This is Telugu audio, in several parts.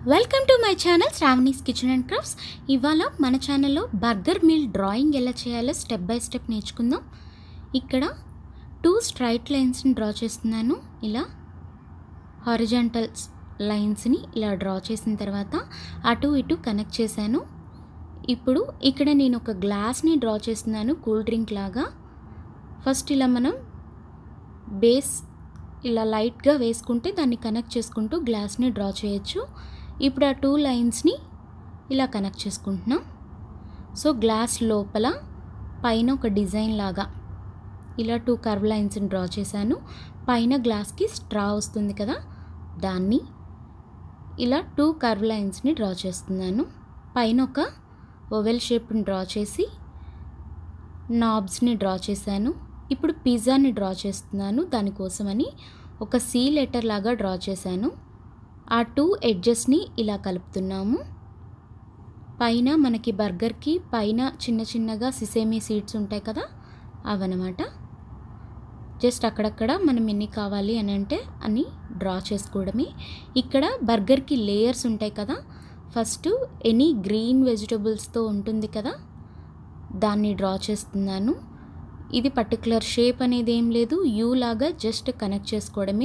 welcome to my channel Sravani's kitchen and crafts ఇవాళ మన ఛానల్లో బర్గర్ మీల్ డ్రాయింగ్ ఎలా చేయాలో స్టెప్ బై స్టెప్ నేర్చుకుందాం ఇక్కడ టూ స్ట్రైట్ లైన్స్ని డ్రా చేస్తున్నాను ఇలా హారిజాంటల్ లైన్స్ని ఇలా డ్రా చేసిన తర్వాత అటు ఇటు కనెక్ట్ చేశాను ఇప్పుడు ఇక్కడ నేను ఒక గ్లాస్ని డ్రా చేస్తున్నాను కూల్ డ్రింక్ లాగా ఫస్ట్ ఇలా మనం బేస్ ఇలా లైట్గా వేసుకుంటే దాన్ని కనెక్ట్ చేసుకుంటూ గ్లాస్ని డ్రా చేయొచ్చు ఇప్పుడు ఆ టూ లైన్స్ని ఇలా కనెక్ట్ చేసుకుంటున్నాం సో గ్లాస్ లోపల పైన ఒక డిజైన్ లాగా ఇలా టూ కర్వ్ లైన్స్ని డ్రా చేశాను పైన గ్లాస్కి స్ట్రా వస్తుంది కదా దాన్ని ఇలా టూ కర్వ్ లైన్స్ని డ్రా చేస్తున్నాను పైన ఒక ఓవెల్ షేప్ని డ్రా చేసి నాబ్స్ని డ్రా చేశాను ఇప్పుడు పిజ్జాని డ్రా చేస్తున్నాను దానికోసమని ఒక సి లెటర్ లాగా డ్రా చేశాను ఆ టూ ఎడ్జెస్ని ఇలా కలుపుతున్నాము పైన మనకి బర్గర్కి పైన చిన్న చిన్నగా సిసేమీ సీడ్స్ ఉంటాయి కదా అవన్నమాట జస్ట్ అక్కడక్కడ మనం ఎన్ని కావాలి అని అంటే అని డ్రా చేసుకోవడమే ఇక్కడ బర్గర్కి లేయర్స్ ఉంటాయి కదా ఫస్ట్ ఎనీ గ్రీన్ వెజిటబుల్స్తో ఉంటుంది కదా దాన్ని డ్రా చేస్తున్నాను ఇది పర్టికులర్ షేప్ అనేది ఏం లేదు యూ లాగా జస్ట్ కనెక్ట్ చేసుకోవడమే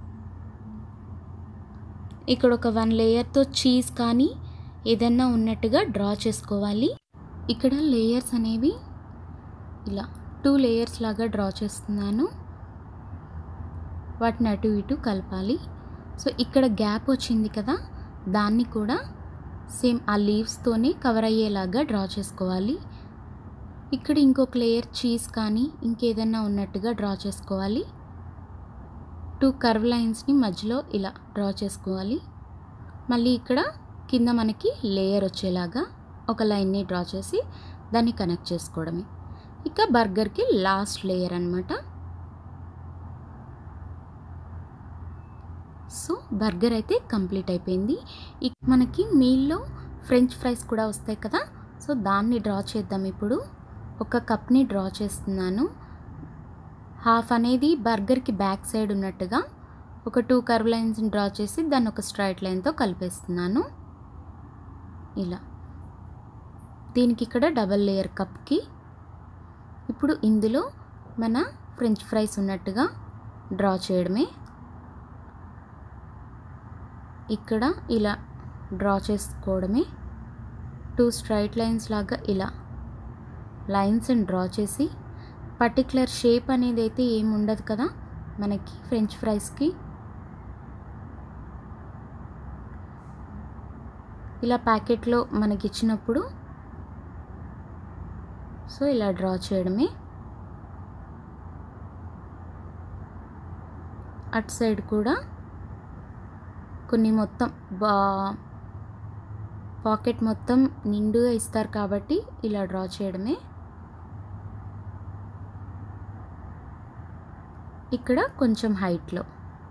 ఇక్కడ ఒక వన్ లేయర్తో చీజ్ కానీ ఏదన్నా ఉన్నట్టుగా డ్రా చేసుకోవాలి ఇక్కడ లేయర్స్ అనేవి ఇలా టూ లేయర్స్ లాగా డ్రా చేస్తున్నాను వాటిని అటు ఇటు కలపాలి సో ఇక్కడ గ్యాప్ వచ్చింది కదా దాన్ని కూడా సేమ్ ఆ లీవ్స్తోనే కవర్ అయ్యేలాగా డ్రా చేసుకోవాలి ఇక్కడ ఇంకొక లేయర్ చీజ్ కానీ ఇంకేదన్నా ఉన్నట్టుగా డ్రా చేసుకోవాలి టూ కర్వ్ లైన్స్ని మధ్యలో ఇలా డ్రా చేసుకోవాలి మళ్ళీ ఇక్కడ కింద మనకి లేయర్ వచ్చేలాగా ఒక లైన్ని డ్రా చేసి దాన్ని కనెక్ట్ చేసుకోవడమే ఇక బర్గర్కి లాస్ట్ లేయర్ అనమాట సో బర్గర్ అయితే కంప్లీట్ అయిపోయింది ఇక మనకి మీల్లో ఫ్రెంచ్ ఫ్రైస్ కూడా వస్తాయి కదా సో దాన్ని డ్రా చేద్దాం ఇప్పుడు ఒక కప్ని డ్రా చేస్తున్నాను హాఫ్ అనేది బర్గర్కి బ్యాక్ సైడ్ ఉన్నట్టుగా ఒక టూ కర్వ్ లైన్స్ని డ్రా చేసి దాన్ని ఒక స్ట్రైట్ లైన్తో కలిపేస్తున్నాను ఇలా దీనికి ఇక్కడ డబల్ లేయర్ కప్కి ఇప్పుడు ఇందులో మన ఫ్రెంచ్ ఫ్రైస్ ఉన్నట్టుగా డ్రా చేయడమే ఇక్కడ ఇలా డ్రా చేసుకోవడమే టూ స్ట్రైట్ లైన్స్ లాగా ఇలా లైన్స్ని డ్రా చేసి పర్టికులర్ షేప్ అనేది అయితే ఏమి ఉండదు కదా మనకి ఫ్రెంచ్ ఫ్రైస్కి ఇలా ప్యాకెట్లో మనకి ఇచ్చినప్పుడు సో ఇలా డ్రా చేయడమే అటు సైడ్ కూడా కొన్ని మొత్తం బా పాకెట్ మొత్తం నిండుగా ఇస్తారు కాబట్టి ఇలా డ్రా చేయడమే ఇక్కడ కొంచెం హైట్లో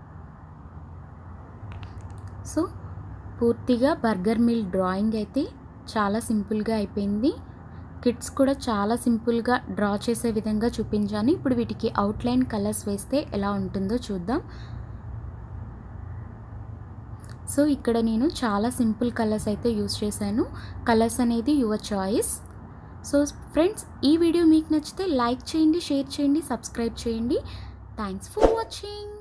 సో పూర్తిగా బర్గర్ మిల్ డ్రాయింగ్ అయితే చాలా సింపుల్గా అయిపోయింది కిడ్స్ కూడా చాలా సింపుల్గా డ్రా చేసే విధంగా చూపించాను ఇప్పుడు వీటికి అవుట్లైన్ కలర్స్ వేస్తే ఎలా ఉంటుందో చూద్దాం సో ఇక్కడ నేను చాలా సింపుల్ కలర్స్ అయితే యూస్ చేశాను కలర్స్ అనేది యువర్ చాయిస్ సో ఫ్రెండ్స్ ఈ వీడియో మీకు నచ్చితే లైక్ చేయండి షేర్ చేయండి సబ్స్క్రైబ్ చేయండి థ్యాంక్స్ ఫర్ వాచింగ్